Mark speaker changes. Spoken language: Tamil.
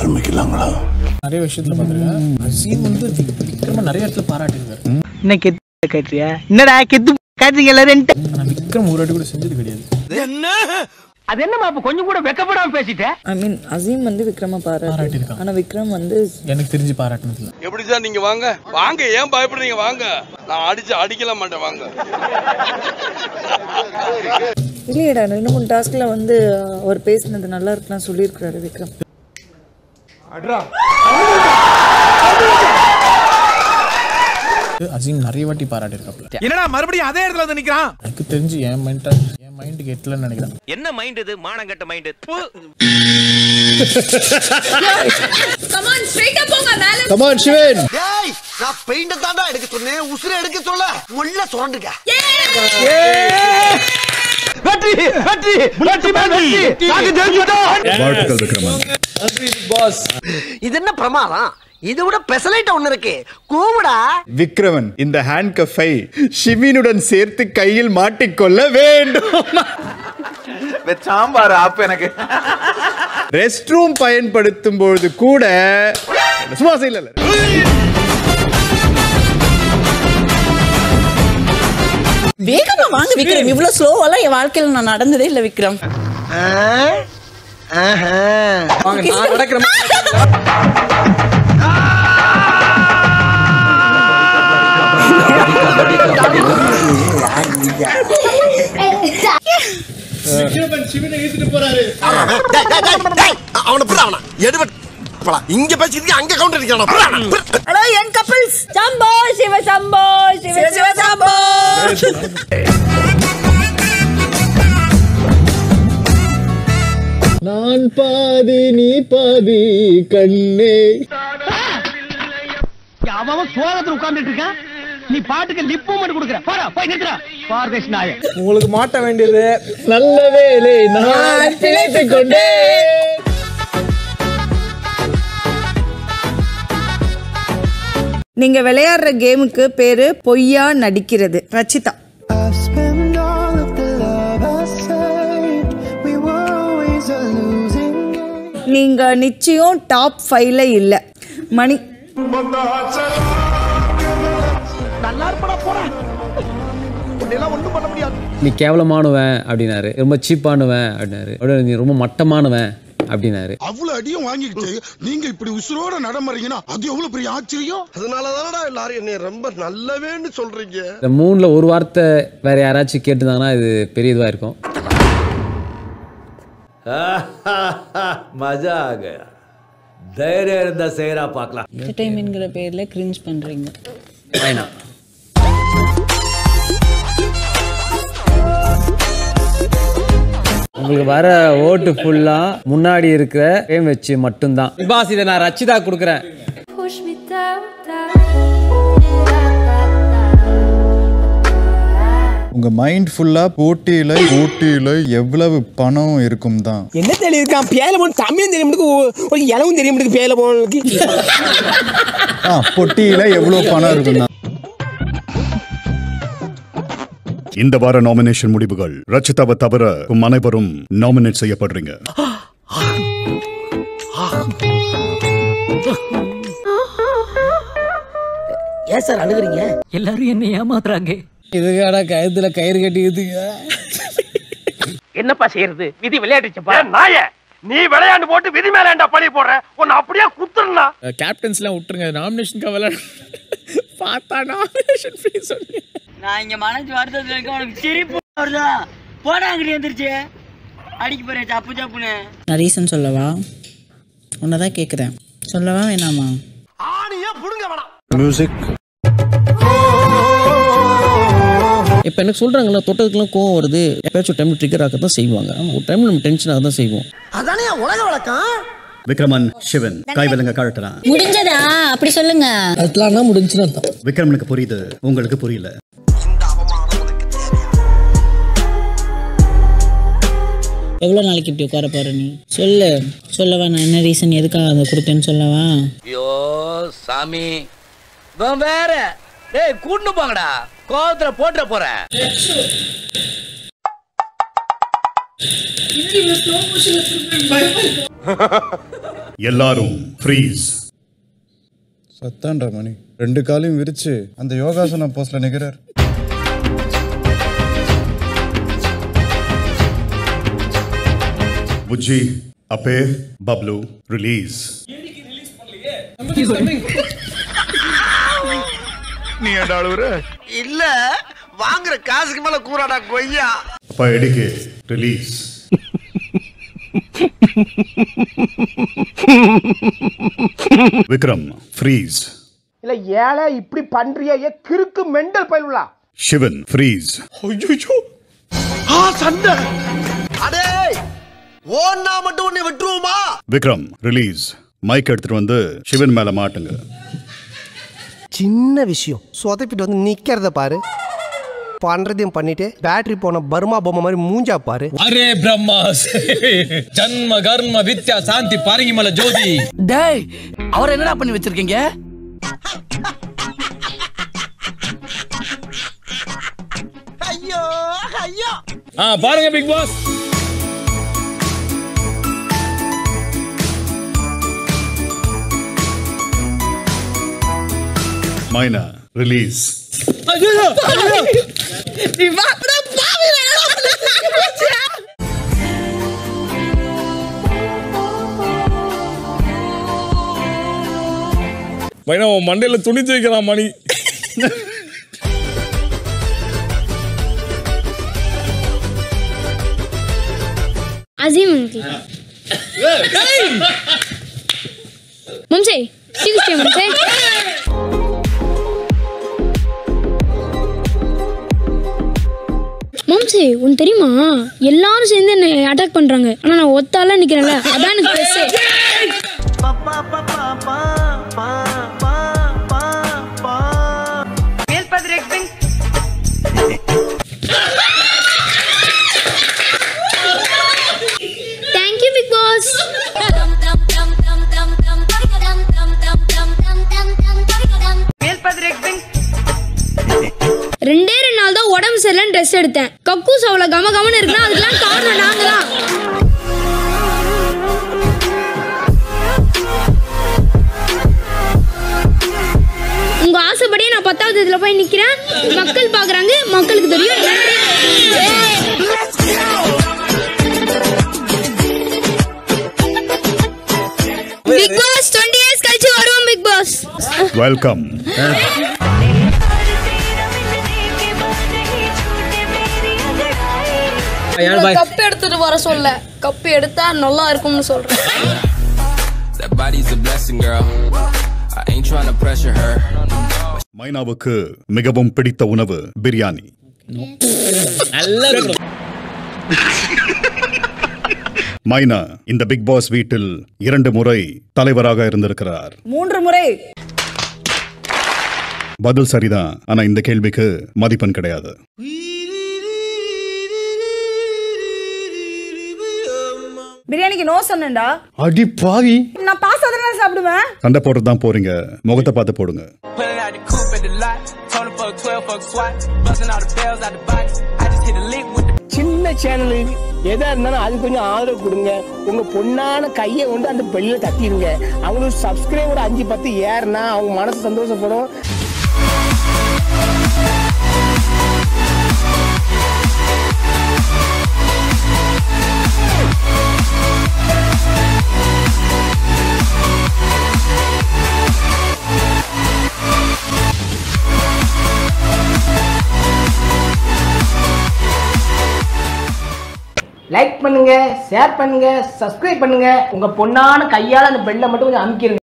Speaker 1: ஆரம்பிக்கலாங்களா
Speaker 2: நிறைய விஷயத்துல பார்த்துருக்கேன் அசீம் வந்து விக்ரம நிறைய இடத்துல பாராட்டியிருக்காரு
Speaker 3: என்ன கெத்து கட்டுறியா என்னடா கெத்து காட்டுறீங்க எல்லாரும்
Speaker 2: ஆனா விக்ரம் ஒரு வாட்டி கூட செஞ்சது கிடையாது
Speaker 3: அது என்னமா அப்ப கொஞ்சம் கூட வெக்கப்படாம பேசிட்டேன்
Speaker 4: ஐ மீன் அசீம் வந்து விக்ரம பாராட்டி
Speaker 2: பாராட்டியிருக்கான்.
Speaker 4: ஆனா விக்ரம் வந்து
Speaker 2: எனக்கு தெரிஞ்சு பாராட்டினதுல
Speaker 5: எப்படி சார் நீங்க வாங்க வாங்க ஏன் பயப்படுறீங்க வாங்க நான் அடிச்சு அடிக்கல மாட்டேன் வாங்க
Speaker 4: இல்லையடா ரெண்டு மூணு டாஸ்க்ல வந்து அவர் பேசினது நல்லா இருக்கலாம் சொல்லியிருக்கிறாரு விக்ரம்
Speaker 2: அசீம் நிறைய வாட்டி பாராட்டியிருக்காப்ல
Speaker 6: என்னடா மறுபடியும் அதே இடத்துல வந்து நிக்கிறான்
Speaker 2: எனக்கு தெரிஞ்சு என் மைண்ட் என் மைண்டுக்கு எட்டலன்னு நினைக்கிறேன்
Speaker 7: என்ன மைண்ட் இது மானங்கட்ட மைண்ட்
Speaker 1: கமான் சிவன்
Speaker 8: டேய் நான் பெயிண்ட தாண்டா எடுக்க சொன்னேன் உசுரை எடுக்க சொல்ல முள்ள சுரண்டுங்க
Speaker 3: வெற்றி வெற்றி வெற்றி வெற்றி நாங்க ஜெயிச்சிட்டோம்
Speaker 1: வாழ்த்துக்கள் விக்ரமன்
Speaker 8: இது என்ன பிரமாதம் இதை விட பெசலைட்ட ஒண்ணு இருக்கு கூவுடா
Speaker 1: விக்ரமன் இந்த ஹேண்ட் கஃபை ஷிமினுடன் சேர்த்து கையில் மாட்டிக்கொள்ள வேண்டும்
Speaker 6: சாம்பார் ஆப் எனக்கு
Speaker 1: ரெஸ்ட் ரூம் பயன்படுத்தும் பொழுது கூட சும்மா செய்யல
Speaker 9: வேகமா வாங்க விக்ரம் இவ்வளவு ஸ்லோவெல்லாம் என் வாழ்க்கையில நான் நடந்ததே இல்ல விக்ரம்
Speaker 8: அவனை புற அவனா எடுபட் இங்க பேசிட்டு அங்க கவுண்டர் அடிக்கிறான்
Speaker 9: ஹலோ என் கப்பிள்ஸ் சம்போ சிவ சம்போ சிவ சிவ சம்போ
Speaker 1: நான் பாதி நீ பாதி கண்ணே
Speaker 3: அவன் சோகத்துல உட்கார்ந்துட்டு இருக்கான் நீ பாட்டுக்கு லிப் மூமெண்ட் கொடுக்குற போடா போய் நிறுத்துறா பார்வேஷ் நாய
Speaker 2: உங்களுக்கு மாட்ட வேண்டியது
Speaker 1: நல்ல வேலை நான் பிழைத்துக் கொண்டேன்
Speaker 4: நீங்க விளையாடுற கேமுக்கு பேரு பொய்யா நடிக்கிறது ரச்சிதா நீங்க நிச்சயம் டாப் ஃபைவ்ல இல்ல மணி
Speaker 10: நீ கேவலமானவன் அப்படின்னாரு ரொம்ப சீப்பானுவன் அப்படின்னாரு அப்படியே நீ ரொம்ப மட்டமானவன் அப்படின்னாரு
Speaker 5: அவ்வளவு அடியும் வாங்கிக்கிட்டு நீங்க இப்படி உசுரோட நடமறீங்கன்னா அது எவ்வளவு பெரிய ஆச்சரியம்
Speaker 8: அதனாலதானடா எல்லாரும் என்னை ரொம்ப நல்லவேன்னு சொல்றீங்க
Speaker 10: இந்த மூணுல ஒரு வார்த்தை வேற யாராச்சும் கேட்டிருந்தாங்கன்னா இது பெரிய இதுவா இருக்கும்
Speaker 7: மஜா ஆக தைரியம் இருந்தா செய்யறா பார்க்கலாம்
Speaker 9: என்டர்டைன்மெண்ட்ங்கிற பேர்ல கிரிஞ்ச் பண்றீங்க
Speaker 10: வேணாம் உங்களுக்கு வர ஓட்டு ஃபுல்லா முன்னாடி இருக்கிற பேம் வச்சு மட்டும்தான் பாஸ் இதை நான் ரச்சிதா கொடுக்குறேன்
Speaker 1: உங்க மைண்ட் ஃபுல்லா போட்டியில போட்டியில எவ்வளவு பணம் இருக்கும் தான்
Speaker 3: என்ன தெரியிருக்கான் பேல போன தமிழும் தெரிய முடியுது ஒரு இளவும் தெரிய முடியுது பேல போனதுக்கு
Speaker 1: ஆ பொட்டியில எவ்வளவு பணம் இருக்கும் தான்
Speaker 11: இந்த வார நாமினேஷன் முடிவுகள் ரச்சிதாவை தவிர உம் அனைவரும் நாமினேட் செய்யப்படுறீங்க
Speaker 8: ஏன் சார் அழுகுறீங்க
Speaker 3: எல்லாரும் என்ன ஏமாத்துறாங்க
Speaker 2: இதுக்காடா கயத்துல கயிறு கட்டி இதுங்க
Speaker 3: என்னப்பா செய்யறது விதி விளையாடுச்சப்பா நாய நீ விளையாண்டு போட்டு விதி மேல ஏன்டா பழி போடுற உன்னை அப்படியே குத்துறா
Speaker 2: கேப்டன்ஸ்லாம் விட்டுருங்க நாமினேஷனுக்கு விளையாட பார்த்தா நாமினேஷன் ஃப்ரீ சொல்லி
Speaker 9: நான் இங்க மனசு வருத்தத்துல இருக்க உனக்கு சிரிப்பு வருதா போடா அங்கிட்டு எந்திரிச்சு அடிக்க போறேன் சப்பு சப்புன்னு நான் ரீசன் சொல்லவா உன்னதான் கேக்குறேன் சொல்லவா வேணாமா
Speaker 8: ஆணியே புடுங்க வேணாம்
Speaker 1: மியூசிக்
Speaker 10: இப்போ எனக்கு சொல்றாங்கல்ல தொட்டதுக்கெல்லாம் கோவம் வருது எப்பயாச்சும் டைம் ட்ரிகர் ஆக தான் செய்வாங்க ஒரு டைம் நம்ம டென்ஷன் ஆக தான் செய்வோம்
Speaker 8: அதானே உலக வழக்கம்
Speaker 11: விக்ரமன் சிவன் கைவிலங்க கழட்டுறான்
Speaker 9: முடிஞ்சதா அப்படி சொல்லுங்க
Speaker 2: அதெல்லாம் முடிஞ்சுன்னு அர்த்தம்
Speaker 11: விக்ரமனுக்கு புரியுது உங்களுக்கு புரியல
Speaker 9: எவ்வளோ நாளைக்கு இப்படி உட்கார போற நீ சொல்லு சொல்லவா நான் என்ன ரீசன் எதுக்காக அதை கொடுத்தேன்னு சொல்லவா
Speaker 7: ஐயோ சாமி இவன் வேற டேய் கூட்டு போங்கடா கோவத்துல போட்டுற போறேன்
Speaker 11: எல்லாரும் ஃப்ரீஸ்
Speaker 1: சத்தான்ற மணி ரெண்டு காலையும் விரிச்சு அந்த யோகாசன போஸ்ட்ல நிக்கிறார்
Speaker 11: புஜ்ஜி அப்பே பப்ளு ரிலீஸ்
Speaker 3: நீ என்ன அழுவுற
Speaker 8: இல்ல வாங்குற காசுக்கு மேல கூறாடா கொய்யா
Speaker 11: அப்பா எடிகே ரிலீஸ் விக்ரம் ஃப்ரீஸ்
Speaker 3: இல்ல ஏழை இப்படி பண்றியே ஏ கிறுக்கு மெண்டல் பயிலுலா
Speaker 11: சிவன் ஃப்ரீஸ்
Speaker 3: ஆ சண்டை
Speaker 8: அடே ஓன்னா மட்டும் உன்னை விட்டுருவோமா
Speaker 11: விக்ரம் ரிலீஸ் மைக் எடுத்துட்டு வந்து சிவன் மேல மாட்டுங்க
Speaker 8: சின்ன விஷயம் சொதப்பிட்டு வந்து நிக்கிறத பாரு பண்றதையும் பண்ணிட்டு பேட்டரி போன பர்மா பொம்மை மாதிரி மூஞ்சா பாரு
Speaker 7: அரே பிரம்மாஸ் ஜன்ம கர்ம வித்யா சாந்தி பாருங்கி ஜோதி
Speaker 9: டேய் அவர் என்னடா பண்ணி வச்சிருக்கீங்க
Speaker 8: ஐயோ ஐயோ
Speaker 7: ஆ பாருங்க பிக் பாஸ்
Speaker 11: மைனா ரிலீஸ்
Speaker 2: மைனா உன் மண்டையில துணி துவைக்கலாம் மணி
Speaker 12: அசீம் அங்கிள் மம்சே டீ குடிச்சியா மம்சே மம்சே உன் தெரியுமா எல்லாரும் சேர்ந்து என்ன அட்டாக் பண்றாங்க ஆனா நான் ஒத்தால நிக்கிறேன்ல அதான் எனக்கு பெருசு தேங்க்யூ பிக் பாஸ் ரெண்டே ரெண்டு நாள் தான் உடம்பு சரியில்லைன்னு ட்ரெஸ் எடுத்தேன் கக்கூஸ் அவ்வளோ கம கமன்னு இருக்குன்னா அதுக்கெல்லாம் காரணம் நாங்க தான் உங்க ஆசைப்படியே நான் பத்தாவது இதுல போய் நிக்கிறேன் மக்கள் பாக்குறாங்க மக்களுக்கு தெரியும் நன்றி பிக் பாஸ் டுவெண்ட்டி இயர்ஸ் கழிச்சு வருவோம் பிக் பாஸ்
Speaker 11: வெல்கம்
Speaker 12: கப் எடுத்துட்டு வர சொல்ல கப் எடுத்தா நல்லா இருக்கும்னு சொல்றேன்
Speaker 13: That body's a blessing, girl. I ain't trying to pressure her.
Speaker 11: மைனாவுக்கு மிகவும் பிடித்த உணவு பிரியாணி
Speaker 2: நல்லா
Speaker 11: மைனா இந்த பிக் பாஸ் வீட்டில் இரண்டு முறை தலைவராக இருந்திருக்கிறார்
Speaker 4: மூன்று முறை
Speaker 11: பதில் சரிதான் ஆனா இந்த கேள்விக்கு மதிப்பெண் கிடையாது
Speaker 4: பிரியாணிக்கு நோ சொன்னேன்டா
Speaker 1: அடி பாவி
Speaker 4: நான் பாஸ் அதனால சாப்பிடுவேன்
Speaker 11: சண்டை போடுறது தான் போறீங்க முகத்தை பார்த்து போடுங்க
Speaker 13: Pulling out the coupe at the lot. Told him fuck 12, fuck SWAT. Busting all the bells out the box. I just hit a lick with the
Speaker 3: சின்ன சேனல் எதா இருந்தாலும் அது கொஞ்சம் ஆதரவு கொடுங்க உங்க பொண்ணான கையை கொண்டு அந்த பெல்லில தட்டிடுங்க அவங்களுக்கு சப்ஸ்கிரைபர் அஞ்சு பத்து ஏறுனா அவங்க மனசு சந்தோஷப்படும் லைக் பண்ணுங்க ஷேர் பண்ணுங்க சப்ஸ்கிரைப் பண்ணுங்க உங்க பொண்ணான கையால அந்த பெல்லை மட்டும் கொஞ்சம் அமுக்கிருங்க